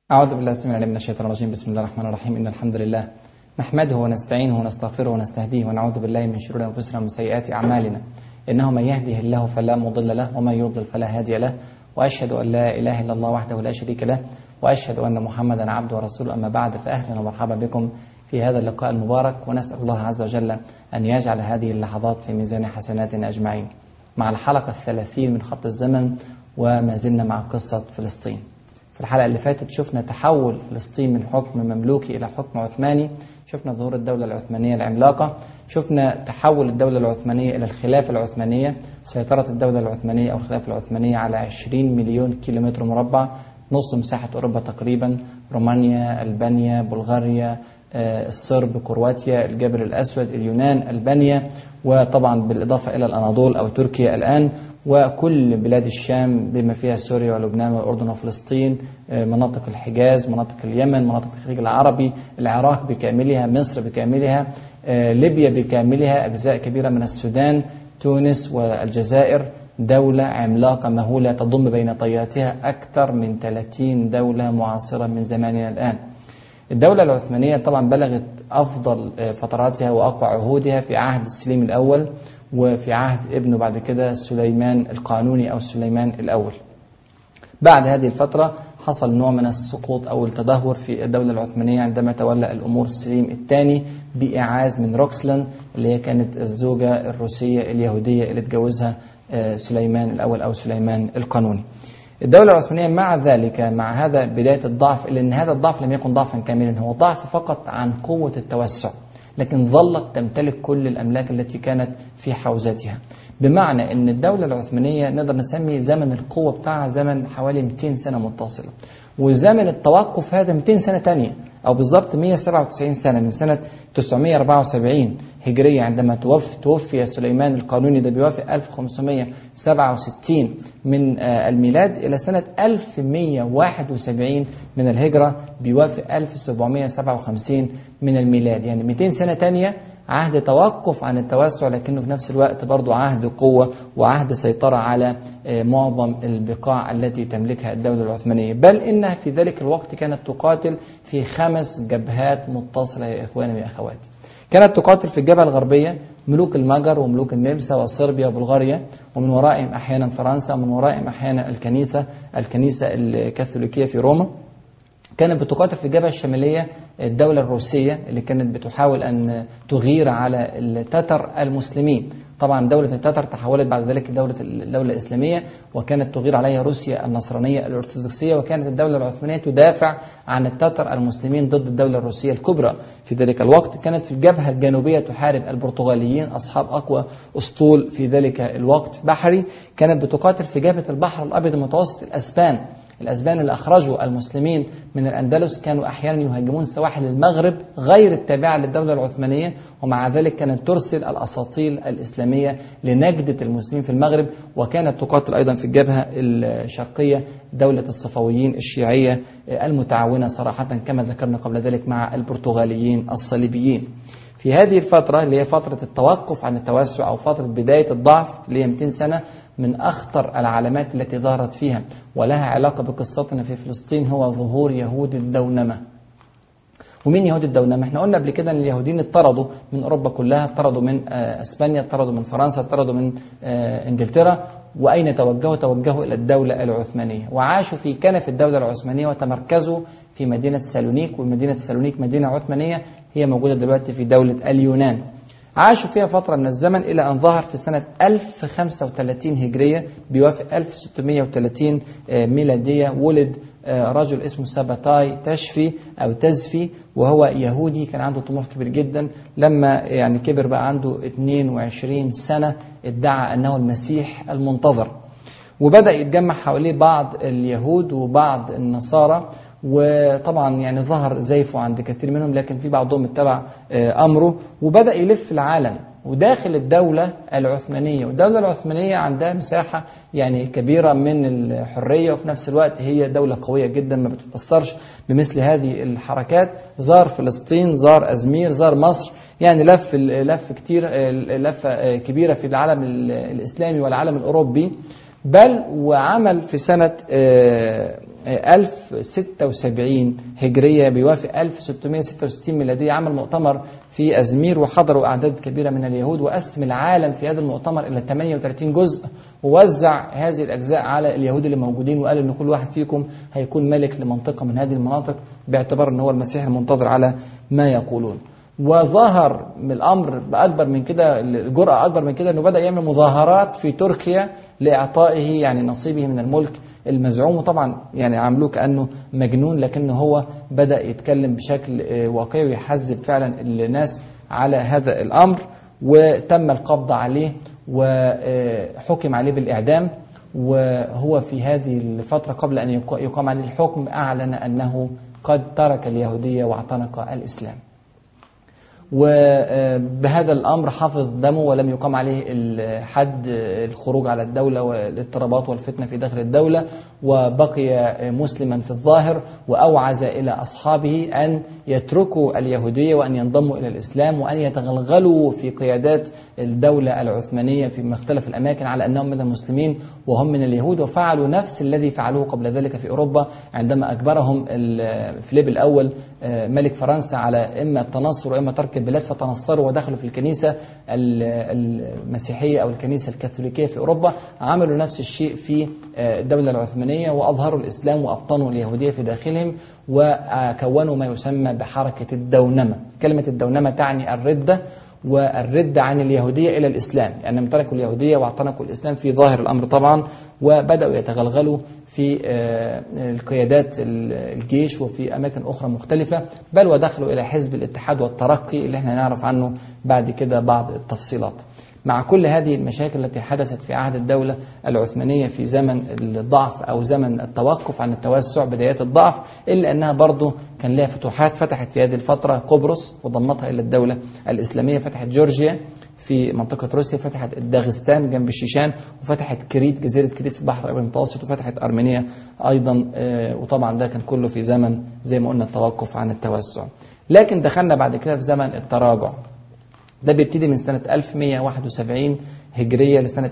أعوذ بالله السميع العليم من الشيطان الرجيم بسم الله الرحمن الرحيم إن الحمد لله نحمده ونستعينه ونستغفره ونستهديه ونعوذ بالله من شرور أنفسنا ومن سيئات أعمالنا إنه من يهده الله فلا مضل له ومن يضلل فلا هادي له وأشهد أن لا إله إلا الله وحده لا شريك له وأشهد أن محمدا عبده ورسوله أما بعد فأهلا ومرحبا بكم في هذا اللقاء المبارك ونسأل الله عز وجل أن يجعل هذه اللحظات في ميزان حسناتنا أجمعين مع الحلقة الثلاثين من خط الزمن وما زلنا مع قصة فلسطين في الحلقة اللي فاتت شفنا تحول فلسطين من حكم مملوكي إلى حكم عثماني شفنا ظهور الدولة العثمانية العملاقة شفنا تحول الدولة العثمانية إلى الخلافة العثمانية سيطرة الدولة العثمانية أو الخلافة العثمانية على 20 مليون كيلومتر مربع نص مساحة أوروبا تقريبا رومانيا ألبانيا بلغاريا الصرب كرواتيا الجبل الأسود اليونان ألبانيا وطبعا بالإضافة إلى الأناضول أو تركيا الآن وكل بلاد الشام بما فيها سوريا ولبنان والأردن وفلسطين مناطق الحجاز مناطق اليمن مناطق الخليج العربي العراق بكاملها مصر بكاملها ليبيا بكاملها أجزاء كبيرة من السودان تونس والجزائر دولة عملاقة مهولة تضم بين طياتها أكثر من 30 دولة معاصرة من زماننا الآن الدولة العثمانية طبعا بلغت أفضل فتراتها وأقوى عهودها في عهد السليم الأول وفي عهد ابنه بعد كده سليمان القانوني أو سليمان الأول بعد هذه الفترة حصل نوع من السقوط أو التدهور في الدولة العثمانية عندما تولى الأمور السليم الثاني بإعاز من روكسلان اللي هي كانت الزوجة الروسية اليهودية اللي اتجوزها سليمان الأول أو سليمان القانوني الدولة العثمانية مع ذلك مع هذا بداية الضعف إلا أن هذا الضعف لم يكن ضعفا كاملا هو ضعف فقط عن قوة التوسع لكن ظلت تمتلك كل الأملاك التي كانت في حوزتها بمعنى أن الدولة العثمانية نقدر نسمي زمن القوة بتاعها زمن حوالي 200 سنة متصلة وزمن التوقف هذا 200 سنة تانية أو بالضبط 197 سنة من سنة 974 هجرية عندما توفي, توفي سليمان القانوني ده بيوافق 1567 من الميلاد إلى سنة 1171 من الهجرة بيوافق 1757 من الميلاد يعني 200 سنة تانية عهد توقف عن التوسع لكنه في نفس الوقت برضه عهد قوة وعهد سيطرة على معظم البقاع التي تملكها الدولة العثمانية بل إنها في ذلك الوقت كانت تقاتل في خمس جبهات متصلة يا إخواني وأخواتي كانت تقاتل في الجبهة الغربية ملوك المجر وملوك النمسا وصربيا وبلغاريا ومن ورائهم أحيانا فرنسا ومن ورائهم أحيانا الكنيسة الكنيسة الكاثوليكية في روما كانت بتقاتل في الجبهة الشمالية الدولة الروسية اللي كانت بتحاول أن تغير على التتر المسلمين طبعا دولة التتر تحولت بعد ذلك دولة الدولة الإسلامية وكانت تغير عليها روسيا النصرانية الأرثوذكسية وكانت الدولة العثمانية تدافع عن التتر المسلمين ضد الدولة الروسية الكبرى في ذلك الوقت كانت في الجبهة الجنوبية تحارب البرتغاليين أصحاب أقوى أسطول في ذلك الوقت بحري كانت بتقاتل في جبهة البحر الأبيض المتوسط الأسبان الأسبان اللي أخرجوا المسلمين من الأندلس كانوا أحيانا يهاجمون سواحل المغرب غير التابعة للدولة العثمانية ومع ذلك كانت ترسل الأساطيل الإسلامية لنجدة المسلمين في المغرب وكانت تقاتل أيضا في الجبهة الشرقية دولة الصفويين الشيعية المتعاونة صراحة كما ذكرنا قبل ذلك مع البرتغاليين الصليبيين في هذه الفترة اللي هي فترة التوقف عن التوسع أو فترة بداية الضعف اللي هي 200 سنة من أخطر العلامات التي ظهرت فيها ولها علاقة بقصتنا في فلسطين هو ظهور يهود الدونمة ومين يهود الدونمة؟ احنا قلنا قبل كده ان اليهوديين اطردوا من اوروبا كلها، اطردوا من اسبانيا، اطردوا من فرنسا، اطردوا من انجلترا، واين توجهوا؟ توجهوا الى الدولة العثمانية، وعاشوا في كنف الدولة العثمانية وتمركزوا في مدينة سالونيك، ومدينة سالونيك مدينة عثمانية هي موجودة دلوقتي في دولة اليونان. عاشوا فيها فترة من الزمن إلى أن ظهر في سنة 1035 هجرية بيوافق 1630 ميلادية ولد رجل اسمه سباتاي تشفي أو تزفي وهو يهودي كان عنده طموح كبير جدا لما يعني كبر بقى عنده 22 سنة ادعى أنه المسيح المنتظر وبدأ يتجمع حواليه بعض اليهود وبعض النصارى وطبعا يعني ظهر زيفه عند كثير منهم لكن في بعضهم اتبع امره وبدا يلف العالم وداخل الدولة العثمانية والدولة العثمانية عندها مساحة يعني كبيرة من الحرية وفي نفس الوقت هي دولة قوية جدا ما بتتأثرش بمثل هذه الحركات زار فلسطين زار أزمير زار مصر يعني لف لف كتير لفة كبيرة في العالم الإسلامي والعالم الأوروبي بل وعمل في سنة آه، آه، 1076 هجرية بيوافق 1666 ميلادية عمل مؤتمر في أزمير وحضروا أعداد كبيرة من اليهود وقسم العالم في هذا المؤتمر إلى 38 جزء ووزع هذه الأجزاء على اليهود اللي موجودين وقال إن كل واحد فيكم هيكون ملك لمنطقة من هذه المناطق باعتبار إن هو المسيح المنتظر على ما يقولون وظهر من الامر باكبر من كده الجرأه اكبر من كده انه بدا يعمل مظاهرات في تركيا لاعطائه يعني نصيبه من الملك المزعوم وطبعا يعني عاملوه كانه مجنون لكنه هو بدا يتكلم بشكل آه، واقعي ويحذب فعلا الناس على هذا الامر وتم القبض عليه وحكم عليه بالاعدام وهو في هذه الفتره قبل ان يق- يقام عليه الحكم اعلن انه قد ترك اليهوديه واعتنق الاسلام. وبهذا الامر حافظ دمه ولم يقام عليه الحد الخروج على الدوله والاضطرابات والفتنه في داخل الدوله وبقي مسلما في الظاهر واوعز الى اصحابه ان يتركوا اليهوديه وان ينضموا الى الاسلام وان يتغلغلوا في قيادات الدوله العثمانيه في مختلف الاماكن على انهم من المسلمين وهم من اليهود وفعلوا نفس الذي فعلوه قبل ذلك في اوروبا عندما اجبرهم ال- فيليب الاول آه، ملك فرنسا على اما التنصر واما ترك البلاد فتنصروا ودخلوا في الكنيسه ال- المسيحيه او الكنيسه الكاثوليكيه في اوروبا عملوا نفس الشيء في آه، الدوله العثمانيه واظهروا الاسلام وابطنوا اليهوديه في داخلهم وكونوا ما يسمى بحركه الدونمه كلمه الدونمه تعني الرده والرد عن اليهودية إلى الإسلام لأنهم تركوا اليهودية واعتنقوا الإسلام في ظاهر الأمر طبعا وبدأوا يتغلغلوا في آه، القيادات ال- الجيش وفي أماكن أخرى مختلفة بل ودخلوا إلى حزب الاتحاد والترقي اللي احنا نعرف عنه بعد كده بعض التفصيلات مع كل هذه المشاكل التي حدثت في عهد الدولة العثمانية في زمن الضعف أو زمن التوقف عن التوسع بدايات الضعف إلا أنها برضه كان لها فتوحات فتحت في هذه الفترة قبرص وضمتها إلى الدولة الإسلامية فتحت جورجيا في منطقة روسيا فتحت داغستان جنب الشيشان وفتحت كريت جزيرة كريت في البحر الأبيض المتوسط وفتحت أرمينيا أيضا آه، وطبعا ده كان كله في زمن زي ما قلنا التوقف عن التوسع لكن دخلنا بعد كده في زمن التراجع ده بيبتدي من سنة 1171 هجرية لسنة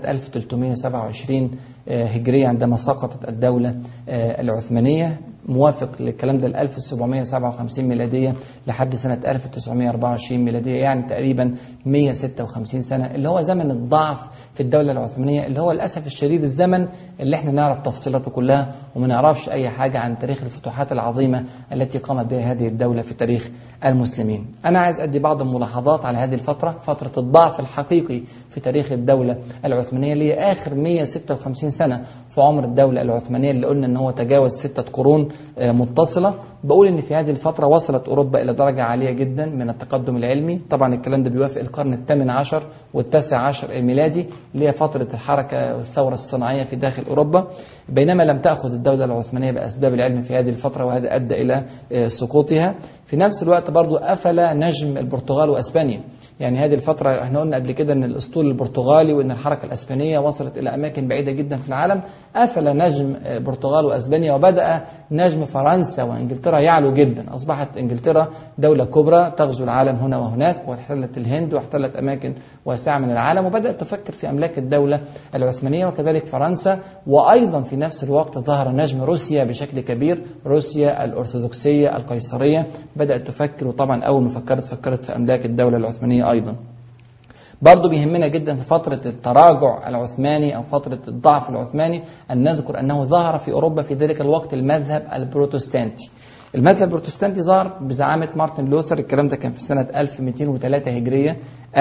1327 آه، هجرية عندما سقطت الدولة آه، العثمانية موافق للكلام ده ل 1757 ميلادية لحد سنة 1924 ميلادية يعني تقريبا 156 سنة اللي هو زمن الضعف في الدولة العثمانية اللي هو للأسف الشديد الزمن اللي احنا نعرف تفصيلاته كلها وما نعرفش أي حاجة عن تاريخ الفتوحات العظيمة التي قامت بها هذه الدولة في تاريخ المسلمين أنا عايز أدي بعض الملاحظات على هذه الفترة فترة الضعف الحقيقي في تاريخ الدولة العثمانية اللي هي آخر 156 سنة في عمر الدولة العثمانية اللي قلنا ان هو تجاوز ستة قرون آه، متصلة بقول ان في هذه الفترة وصلت اوروبا الى درجة عالية جدا من التقدم العلمي طبعا الكلام ده بيوافق القرن الثامن عشر والتاسع عشر الميلادي اللي هي فترة الحركة والثورة الصناعية في داخل اوروبا بينما لم تأخذ الدولة العثمانية بأسباب العلم في هذه الفترة وهذا أدى إلى آه، سقوطها في نفس الوقت برضو قفل نجم البرتغال وأسبانيا يعني هذه الفترة احنا قلنا قبل كده ان الاسطول البرتغالي وان الحركة الاسبانية وصلت الى اماكن بعيدة جدا في العالم قفل نجم البرتغال واسبانيا وبدأ نجم فرنسا وانجلترا يعلو جدا اصبحت انجلترا دولة كبرى تغزو العالم هنا وهناك واحتلت الهند واحتلت اماكن واسعة من العالم وبدأت تفكر في املاك الدولة العثمانية وكذلك فرنسا وايضا في نفس الوقت ظهر نجم روسيا بشكل كبير روسيا الارثوذكسية القيصرية بدأت تفكر وطبعا اول ما فكرت فكرت في املاك الدولة العثمانية ايضا برضه بيهمنا جدا في فترة التراجع العثماني أو فترة الضعف العثماني أن نذكر أنه ظهر في أوروبا في ذلك الوقت المذهب البروتستانتي المذهب البروتستانتي ظهر بزعامة مارتن لوثر الكلام ده كان في سنة 1203 هجرية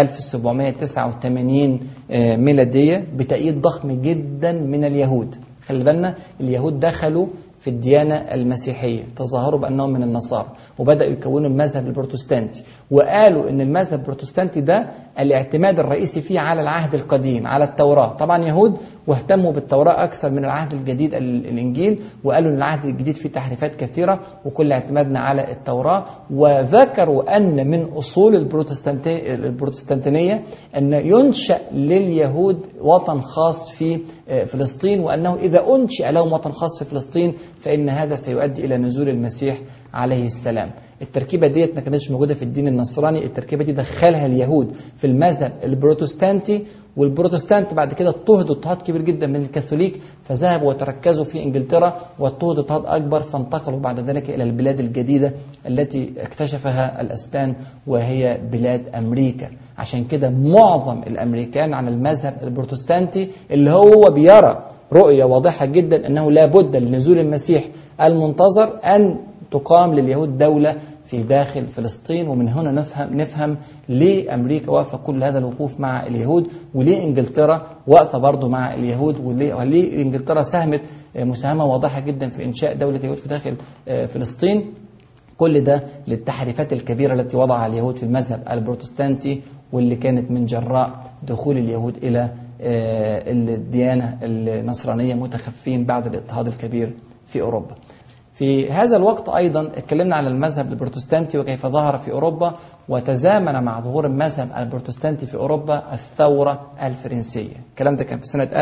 1789 آه، ميلادية بتأييد ضخم جدا من اليهود خلي بالنا اليهود دخلوا في الديانة المسيحية تظاهروا بأنهم من النصارى وبدأوا يكونوا المذهب البروتستانتي وقالوا أن المذهب البروتستانتي ده الاعتماد الرئيسي فيه على العهد القديم على التوراة طبعا يهود واهتموا بالتوراة أكثر من العهد الجديد ال- الإنجيل وقالوا أن العهد الجديد فيه تحريفات كثيرة وكل اعتمادنا على التوراة وذكروا أن من أصول البروتستانتي البروتستانتينية أن ينشأ لليهود وطن خاص في آه، فلسطين وأنه إذا أنشئ لهم وطن خاص في فلسطين فإن هذا سيؤدي إلى نزول المسيح عليه السلام التركيبة ديت ما كانتش موجودة في الدين النصراني التركيبة دي دخلها اليهود في المذهب البروتستانتي والبروتستانت بعد كده اضطهدوا اضطهاد كبير جدا من الكاثوليك فذهبوا وتركزوا في انجلترا واضطهدوا اضطهاد اكبر فانتقلوا بعد ذلك الى البلاد الجديده التي اكتشفها الاسبان وهي بلاد امريكا عشان كده معظم الامريكان على المذهب البروتستانتي اللي هو بيرى رؤيه واضحه جدا انه لا بد لنزول المسيح المنتظر ان تقام لليهود دوله في داخل فلسطين ومن هنا نفهم نفهم ليه امريكا واقفه كل هذا الوقوف مع اليهود وليه انجلترا واقفه برضه مع اليهود وليه, وليه انجلترا ساهمت مساهمه واضحه جدا في انشاء دوله اليهود في داخل فلسطين كل ده للتحريفات الكبيره التي وضعها اليهود في المذهب البروتستانتي واللي كانت من جراء دخول اليهود الى الديانه النصرانيه متخفين بعد الاضطهاد الكبير في اوروبا. في هذا الوقت أيضا اتكلمنا على المذهب البروتستانتي وكيف ظهر في أوروبا وتزامن مع ظهور المذهب البروتستانتي في أوروبا الثورة الفرنسية الكلام ده كان في سنة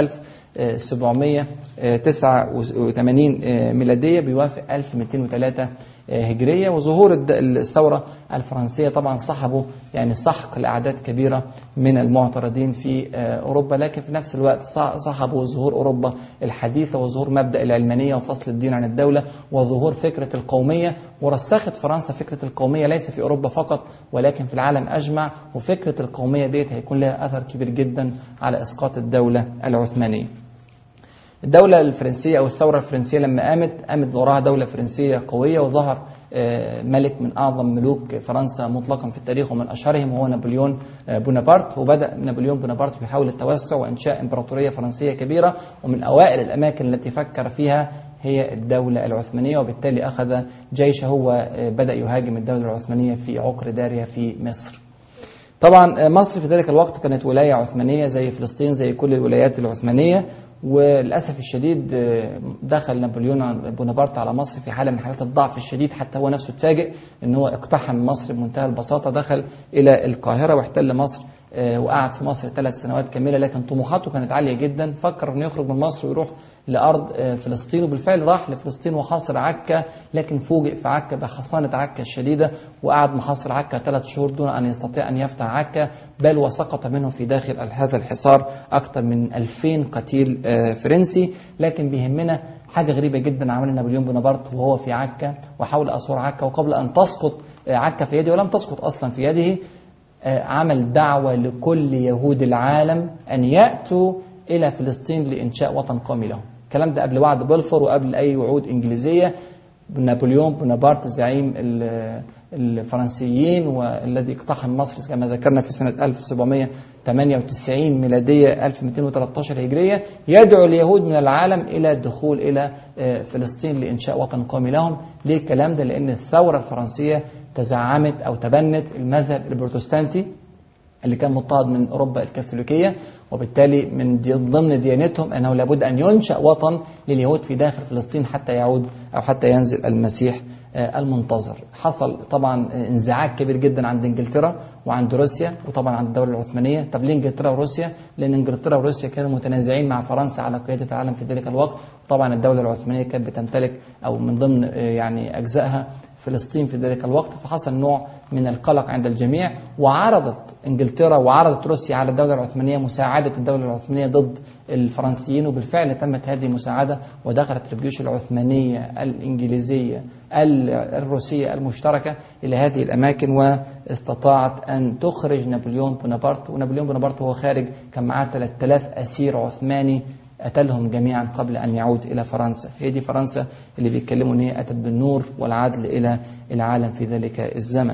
1789 ميلادية بيوافق 1203 هجرية وظهور الثورة الفرنسية طبعا صحبوا يعني سحق لأعداد كبيرة من المعترضين في أوروبا لكن في نفس الوقت صحبوا ظهور أوروبا الحديثة وظهور مبدأ العلمانية وفصل الدين عن الدولة وظهور فكرة القومية ورسخت فرنسا فكرة القومية ليس في أوروبا فقط ولكن في العالم أجمع وفكرة القومية ديت هيكون لها أثر كبير جدا على إسقاط الدولة العثمانية الدولة الفرنسية أو الثورة الفرنسية لما قامت قامت وراها دولة فرنسية قوية وظهر ملك من أعظم ملوك فرنسا مطلقا في التاريخ ومن أشهرهم هو نابليون بونابرت وبدأ نابليون بونابرت بيحاول التوسع وإنشاء إمبراطورية فرنسية كبيرة ومن أوائل الأماكن التي فكر فيها هي الدولة العثمانية وبالتالي أخذ جيشه وبدأ يهاجم الدولة العثمانية في عقر دارها في مصر طبعا مصر في ذلك الوقت كانت ولاية عثمانية زي فلسطين زي كل الولايات العثمانية وللأسف الشديد دخل نابليون بونابرت على مصر في حالة من حالات الضعف الشديد حتى هو نفسه اتفاجئ ان هو اقتحم مصر بمنتهى البساطة دخل إلى القاهرة واحتل مصر وقعد في مصر ثلاث سنوات كاملة لكن طموحاته كانت عالية جدا فكر انه يخرج من مصر ويروح لأرض فلسطين وبالفعل راح لفلسطين وحاصر عكا لكن فوجئ في عكا بحصانة عكا الشديدة وقعد محاصر عكا ثلاث شهور دون أن يستطيع أن يفتح عكا بل وسقط منه في داخل هذا الحصار أكثر من 2000 قتيل فرنسي لكن بيهمنا حاجة غريبة جدا عملها نابليون بونابرت وهو في عكا وحاول أسور عكا وقبل أن تسقط عكا في يده ولم تسقط أصلا في يده عمل دعوة لكل يهود العالم أن يأتوا إلى فلسطين لإنشاء وطن قومي لهم الكلام ده قبل وعد بلفور وقبل أي وعود إنجليزية نابليون بونابرت زعيم الفرنسيين والذي اقتحم مصر كما ذكرنا في سنة 1798 ميلادية 1213 هجرية يدعو اليهود من العالم إلى الدخول إلى فلسطين لإنشاء وطن قومي لهم ليه الكلام ده لأن الثورة الفرنسية تزعمت أو تبنت المذهب البروتستانتي اللي كان مضطهد من أوروبا الكاثوليكية وبالتالي من دي ضمن ديانتهم أنه لابد أن ينشأ وطن لليهود في داخل فلسطين حتى يعود أو حتى ينزل المسيح المنتظر حصل طبعا انزعاج كبير جدا عند انجلترا وعند روسيا وطبعا عند الدوله العثمانيه طب ليه انجلترا وروسيا لان انجلترا وروسيا كانوا متنازعين مع فرنسا على قياده العالم في ذلك الوقت طبعا الدوله العثمانيه كانت بتمتلك او من ضمن يعني اجزائها فلسطين في ذلك الوقت فحصل نوع من القلق عند الجميع وعرضت انجلترا وعرضت روسيا على الدوله العثمانيه مساعده الدوله العثمانيه ضد الفرنسيين وبالفعل تمت هذه المساعده ودخلت الجيوش العثمانيه الانجليزيه الروسيه المشتركه الى هذه الاماكن واستطاعت ان تخرج نابليون بونابرت ونابليون بونابرت وهو خارج كان معاه 3000 اسير عثماني قتلهم جميعا قبل أن يعود إلى فرنسا هي دي فرنسا اللي بيتكلموا أن هي أتت بالنور والعدل إلى العالم في ذلك الزمن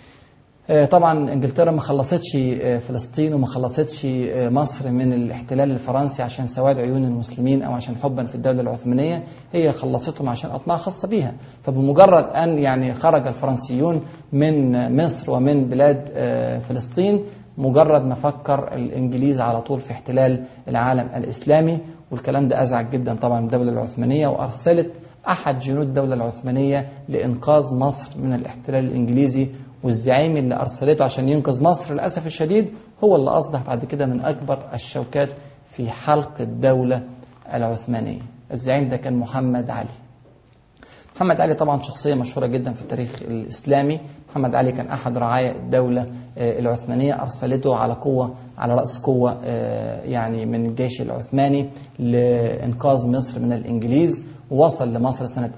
طبعا انجلترا ما خلصتش فلسطين وما خلصتش مصر من الاحتلال الفرنسي عشان سواد عيون المسلمين او عشان حبا في الدوله العثمانيه هي خلصتهم عشان اطماع خاصه بيها فبمجرد ان يعني خرج الفرنسيون من مصر ومن بلاد فلسطين مجرد ما فكر الانجليز على طول في احتلال العالم الاسلامي والكلام ده ازعج جدا طبعا الدوله العثمانيه وارسلت احد جنود الدوله العثمانيه لانقاذ مصر من الاحتلال الانجليزي والزعيم اللي ارسلته عشان ينقذ مصر للاسف الشديد هو اللي اصبح بعد كده من اكبر الشوكات في حلق الدوله العثمانيه الزعيم ده كان محمد علي محمد علي طبعا شخصية مشهورة جدا في التاريخ الإسلامي محمد علي كان أحد رعايا الدولة العثمانية أرسلته على قوة على رأس قوة يعني من الجيش العثماني لإنقاذ مصر من الإنجليز ووصل لمصر سنة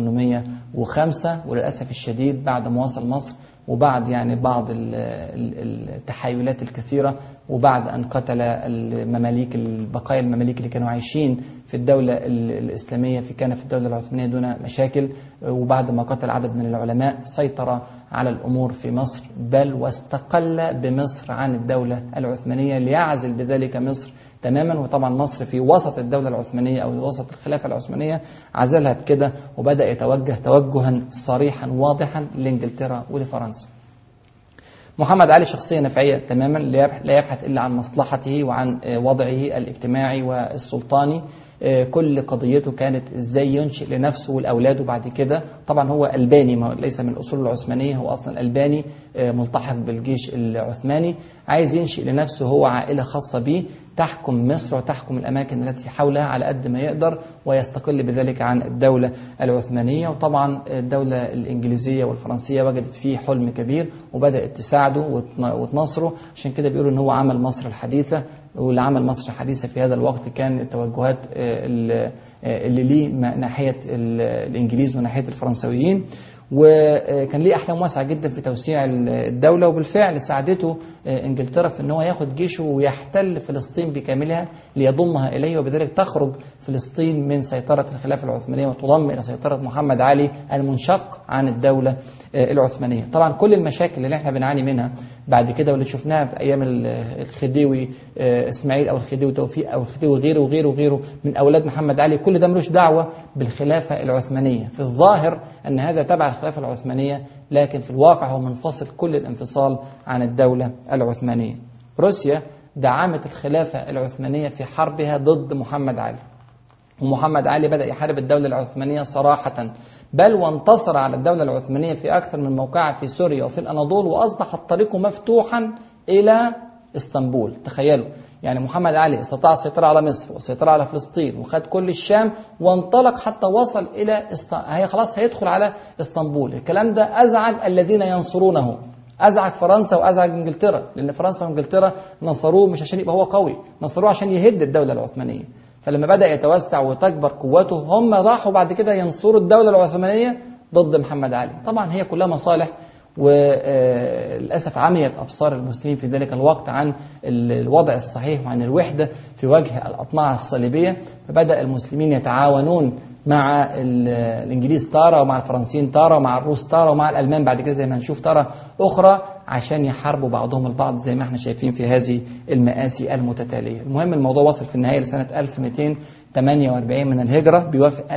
1805 وللأسف الشديد بعد ما وصل مصر وبعد يعني بعض التحايلات الكثيرة وبعد أن قتل المماليك البقايا المماليك اللي كانوا عايشين في الدولة الإسلامية في كان في الدولة العثمانية دون مشاكل وبعد ما قتل عدد من العلماء سيطر على الأمور في مصر بل واستقل بمصر عن الدولة العثمانية ليعزل بذلك مصر تماما وطبعا مصر في وسط الدولة العثمانية أو وسط الخلافة العثمانية عزلها بكده وبدأ يتوجه توجها صريحا واضحا لإنجلترا ولفرنسا محمد علي شخصية نفعية تماما لا يبحث إلا عن مصلحته وعن وضعه الاجتماعي والسلطاني كل قضيته كانت ازاي ينشئ لنفسه ولاولاده بعد كده طبعا هو الباني ما ليس من الاصول العثمانيه هو اصلا الباني ملتحق بالجيش العثماني عايز ينشئ لنفسه هو عائله خاصه به تحكم مصر وتحكم الاماكن التي حولها على قد ما يقدر ويستقل بذلك عن الدوله العثمانيه وطبعا الدوله الانجليزيه والفرنسيه وجدت فيه حلم كبير وبدات تساعده وتنصره عشان كده بيقولوا ان هو عمل مصر الحديثه واللي عمل مصر الحديثة في هذا الوقت كان التوجهات اللي ليه ناحية الإنجليز وناحية الفرنسويين وكان ليه احلام واسعه جدا في توسيع الدوله وبالفعل ساعدته انجلترا في ان هو ياخد جيشه ويحتل فلسطين بكاملها ليضمها اليه وبذلك تخرج فلسطين من سيطره الخلافه العثمانيه وتضم الى سيطره محمد علي المنشق عن الدوله العثمانيه. طبعا كل المشاكل اللي احنا بنعاني منها بعد كده واللي شفناها في ايام الخديوي اسماعيل او الخديوي توفيق او الخديوي غيره وغيره وغيره من اولاد محمد علي كل ده ملوش دعوه بالخلافه العثمانيه. في الظاهر ان هذا تبع الخلافه العثمانيه لكن في الواقع هو منفصل كل الانفصال عن الدوله العثمانيه. روسيا دعمت الخلافه العثمانيه في حربها ضد محمد علي. ومحمد علي بدأ يحارب الدولة العثمانية صراحة بل وانتصر على الدولة العثمانية في أكثر من موقع في سوريا وفي الأناضول وأصبح الطريق مفتوحا إلى اسطنبول تخيلوا يعني محمد علي استطاع السيطرة على مصر والسيطرة على فلسطين وخد كل الشام وانطلق حتى وصل إلى است... هي خلاص هيدخل على اسطنبول الكلام ده أزعج الذين ينصرونه ازعج فرنسا وازعج انجلترا لان فرنسا وانجلترا نصروه مش عشان يبقى هو قوي نصروه عشان يهد الدوله العثمانيه فلما بدا يتوسع وتكبر قوته هم راحوا بعد كده ينصروا الدوله العثمانيه ضد محمد علي طبعا هي كلها مصالح وللاسف عميت ابصار المسلمين في ذلك الوقت عن الوضع الصحيح وعن الوحده في وجه الاطماع الصليبيه فبدا المسلمين يتعاونون مع الانجليز تاره ومع الفرنسيين تاره ومع الروس تاره ومع الالمان بعد كده زي ما هنشوف تاره اخرى عشان يحاربوا بعضهم البعض زي ما احنا شايفين في هذه المآسي المتتاليه. المهم الموضوع وصل في النهايه لسنه 1248 من الهجره بيوافق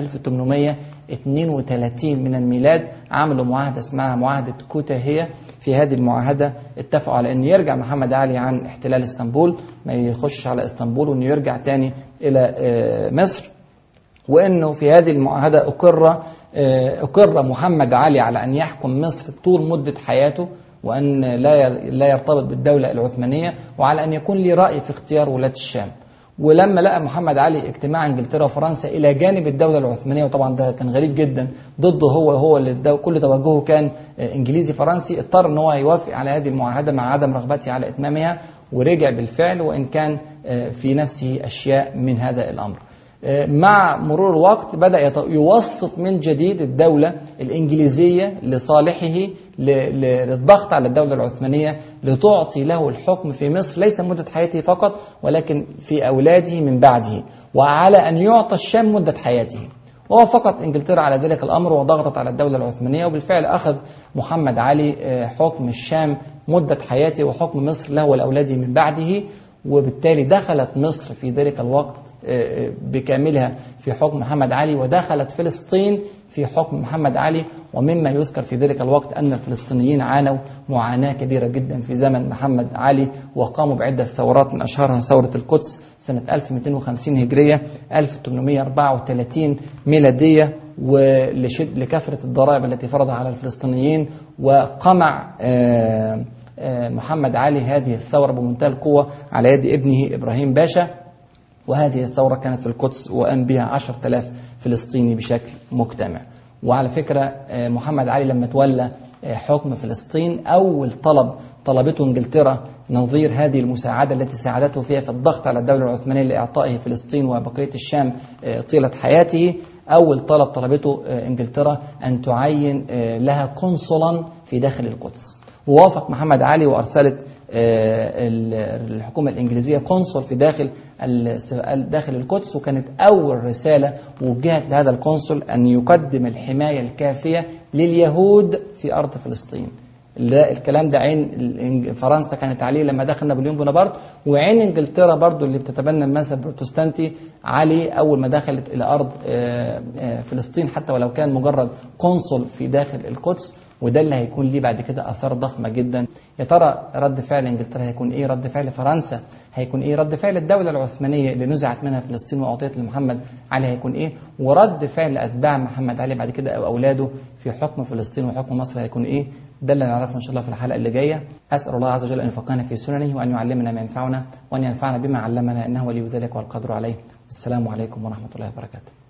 1832 من الميلاد عملوا معاهده اسمها معاهده كوتاهيه في هذه المعاهده اتفقوا على ان يرجع محمد علي عن احتلال اسطنبول ما يخش على اسطنبول وانه يرجع تاني الى مصر وانه في هذه المعاهده اقر اقر محمد علي على ان يحكم مصر طول مده حياته وان لا لا يرتبط بالدوله العثمانيه وعلى ان يكون لي راي في اختيار ولاة الشام. ولما لقى محمد علي اجتماع انجلترا وفرنسا الى جانب الدوله العثمانيه وطبعا ده كان غريب جدا ضده هو هو اللي كل توجهه كان انجليزي فرنسي اضطر ان هو يوافق على هذه المعاهده مع عدم رغبته على اتمامها ورجع بالفعل وان كان في نفسه اشياء من هذا الامر. مع مرور الوقت بدأ يوسط من جديد الدولة الإنجليزية لصالحه للضغط على الدولة العثمانية لتعطي له الحكم في مصر ليس مدة حياته فقط ولكن في أولاده من بعده وعلى أن يعطى الشام مدة حياته ووافقت انجلترا على ذلك الامر وضغطت على الدوله العثمانيه وبالفعل اخذ محمد علي حكم الشام مده حياته وحكم مصر له ولاولاده من بعده وبالتالي دخلت مصر في ذلك الوقت بكاملها في حكم محمد علي ودخلت فلسطين في حكم محمد علي ومما يذكر في ذلك الوقت أن الفلسطينيين عانوا معاناة كبيرة جدا في زمن محمد علي وقاموا بعدة ثورات من أشهرها ثورة القدس سنة 1250 هجرية 1834 ميلادية ولشد لكثرة الضرائب التي فرضها على الفلسطينيين وقمع محمد علي هذه الثورة بمنتهى القوة على يد ابنه إبراهيم باشا وهذه الثورة كانت في القدس وقام بها عشر تلاف فلسطيني بشكل مجتمع وعلى فكرة محمد علي لما تولى حكم فلسطين أول طلب طلبته إنجلترا نظير هذه المساعدة التي ساعدته فيها في الضغط على الدولة العثمانية لإعطائه فلسطين وبقية الشام طيلة حياته أول طلب طلبته إنجلترا أن تعين لها قنصلا في داخل القدس ووافق محمد علي وأرسلت الحكومة الإنجليزية قنصل في داخل داخل القدس وكانت أول رسالة وجهت لهذا القنصل أن يقدم الحماية الكافية لليهود في أرض فلسطين ده الكلام ده عين فرنسا كانت عليه لما دخل نابليون بونابرت وعين انجلترا برضو اللي بتتبنى المذهب البروتستانتي عليه اول ما دخلت الى ارض فلسطين حتى ولو كان مجرد قنصل في داخل القدس وده اللي هيكون ليه بعد كده اثار ضخمه جدا يا ترى رد فعل انجلترا هيكون ايه رد فعل فرنسا هيكون ايه رد فعل الدوله العثمانيه اللي نزعت منها فلسطين واعطيت لمحمد علي هيكون ايه ورد فعل اتباع محمد علي بعد كده او اولاده في حكم فلسطين وحكم مصر هيكون ايه ده اللي نعرفه ان شاء الله في الحلقه اللي جايه اسال الله عز وجل ان يفقهنا في سننه وان يعلمنا ما ينفعنا وان ينفعنا بما علمنا انه ولي ذلك والقدر عليه السلام عليكم ورحمه الله وبركاته